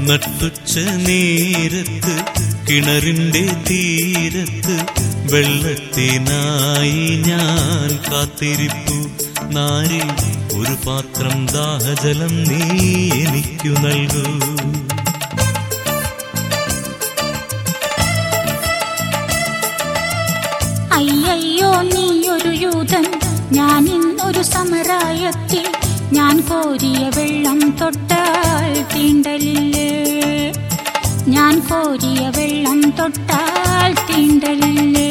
നട്ടുച്ച നേരത്ത് കിണറിന്റെ തീരത്ത് വെള്ളത്തിനായി ഞാൻ കാത്തിരിപ്പു നാരി ഒരു പാത്രം ദാഹജലം നീ എനിക്കു നൽകൂ അയ്യയ്യോ നീയൊരു യൂതൻ ഞാൻ ഇന്നൊരു സമരായത്തിൽ ഞാൻ കോരിയ വെള്ളം തൊട്ടാൽ തീണ്ടലില്ലേ ഞാൻ കോരിയ വെള്ളം തൊട്ടാൽ തീണ്ടലില്ലേ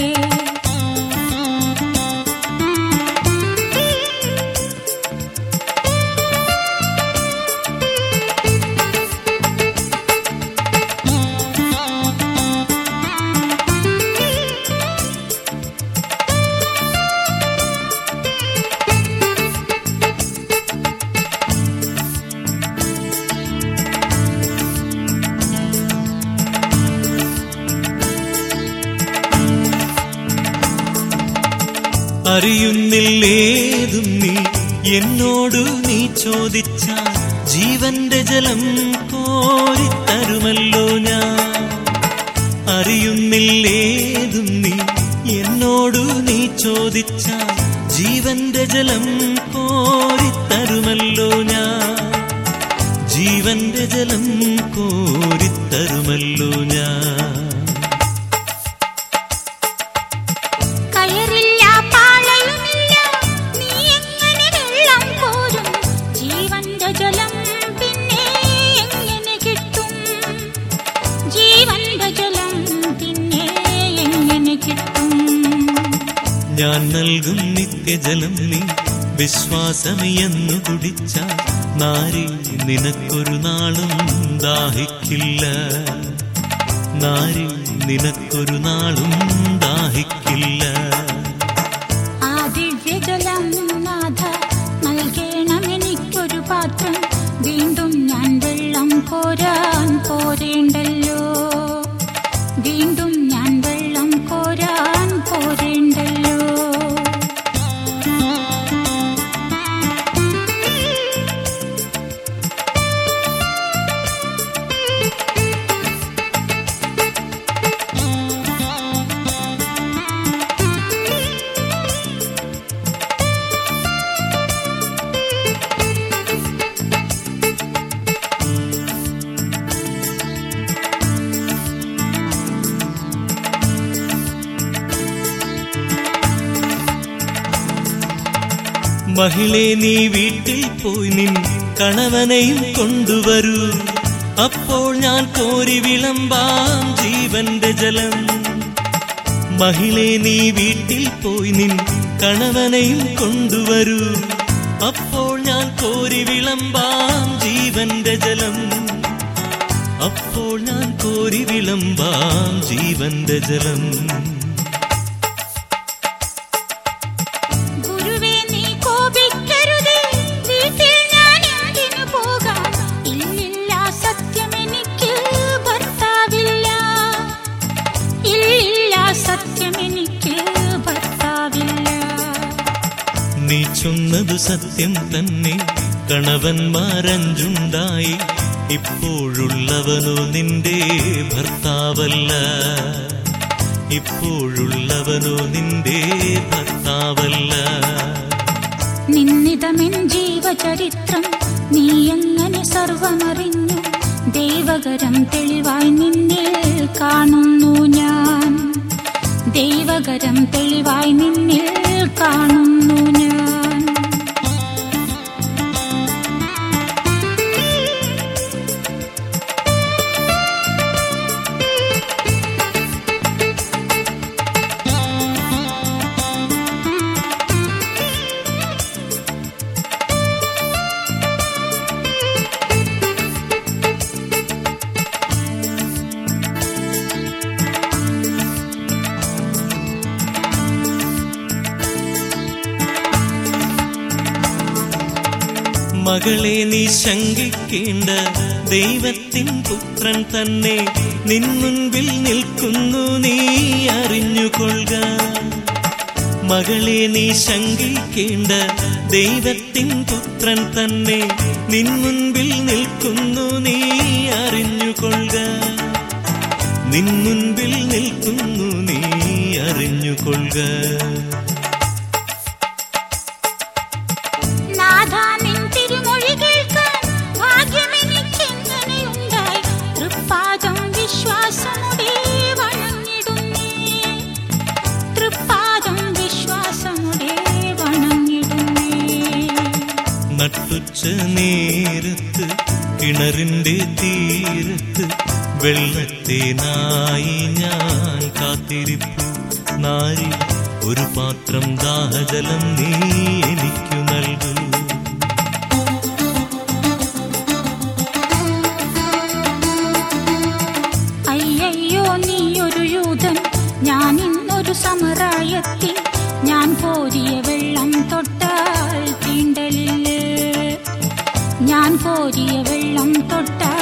അറിയുന്നില്ലേതും നീ എന്നോടു നീ ചോദിച്ചാൽ ജീവന്റെ ജലം കോരിത്തരുമല്ലോ ഞാൻ അറിയുന്നില്ലേതും നീ എന്നോടു നീ ചോദിച്ചാൽ ജീവന്റെ ജലം കോരിത്തരുമല്ലോ ഞാൻ ജീവന്റെ ജലം കോരിത്തരുമല്ലോ ഞാൻ കയറില്ല പാളയുമില്ല നീ എങ്ങനെ വെള്ളം കോരും ജീവന്റെ ജലം പിന്നെ എങ്ങനെ കിട്ടും ജീവന്റെ ജലം പിന്നെ എങ്ങനെ കിട്ടും ഞാൻ നൽകും നിത്യജലം നീ വിശ്വാസമെന്നു കുടിച്ച നാരി നിനക്കൊരു നാളും ദാഹിക്കില്ല നാരി നിനക്കൊരു നാളും ദാഹിക്കില്ല ആ ദിവ്യജലം നാഥ നൽകണം എനിക്കൊരു പാത്രം വീണ്ടും ഞാൻ വെള്ളം കോരാൻ പോരേണ്ടല്ലോ വീണ്ടും ഞാൻ വെള്ളം കോരാൻ പോരേണ്ടല്ലോ മഹിളെ നീ വീട്ടിൽ പോയി നിൻ കണവനെയും കൊണ്ടുവരൂ അപ്പോൾ ഞാൻ കോരി വിളമ്പാം ജീവന്റെ ജലം മഹിളെ നീ വീട്ടിൽ പോയി നിൻ കണവനെയും കൊണ്ടുവരൂ അപ്പോൾ ഞാൻ കോരി വിളമ്പാം ജീവന്റെ ജലം അപ്പോൾ ഞാൻ കോരി വിളമ്പാം ജീവന്റെ ജലം ഗുരുവേ നീ കോപിക്കരുതേ വീട്ടിൽ ഞാൻ എന്തിനു പോകാം ഇല്ലില്ല സത്യം എനിക്ക് ഭർത്താവില്ല ഇല്ലില്ല സത്യം എനിക്ക് ഭർത്താവില്ല നീ ചൊന്നതു സത്യം തന്നെ കണവന്മാരഞ്ചുണ്ടായി ഇപ്പോഴുള്ളവനോ നിന്റെ ഭർത്താവല്ല ഇപ്പോഴുള്ളവനോ നിന്റെ ഭർത്താവല്ല നിന്നിതമെൻ ജീവചരിത്രം നീ എങ്ങനെ സർവമറിഞ്ഞു ദൈവകരം തെളിവായി നിന്നിൽ കാണുന്നു ഞാൻ ദൈവകരം തെളിവായി നിന്നിൽ കാണുന്നു ഞാൻ മകളെ നീ ശങ്കിക്കേണ്ട ദൈവത്തിൻ പുത്രൻ തന്നെ നിൻ മുൻപിൽ നിൽക്കുന്നു നീ അറിഞ്ഞുകൊള്ളുക മകളെ നീ ശങ്കിക്കേണ്ട ദൈവത്തിൻ പുത്രൻ തന്നെ നിൻ മുൻപിൽ നിൽക്കുന്നു നീ അറിഞ്ഞുകൊള്ളുക നിൻ മുൻപിൽ നിൽക്കുന്നു നീ അറിഞ്ഞുകൊള്ളുക നാഥാ നിൻ തിരുമൊഴി കേൾക്കാൻ ഭാഗ്യമെനിക്കെങ്ങനെയുണ്ടായി തൃപ്പാദം വിശ്വാസമുടെ വണങ്ങിടുന്നേ തൃപ്പാദം വിശ്വാസമുടെ വണങ്ങിടുന്നേ നട്ടുച്ച നേരത്ത് കിണറിന്റെ തീരത്ത് വെള്ളത്തേനായി ഞാൻ കാത്തിരിപ്പു നാരി ഒരു പാത്രം ദാഹജലം നീ എനിക്കു നൽകൂ അയ്യയ്യോ നീ ഒരു യൂതൻ ഞാൻ ഇന്നൊരു സമറായത്തിൽ ഞാൻ കോരിയ വെള്ളം തൊട്ടാൽ തീണ്ടലില്ലേ ഞാൻ കോരിയ വെള്ളം തൊട്ടാൽ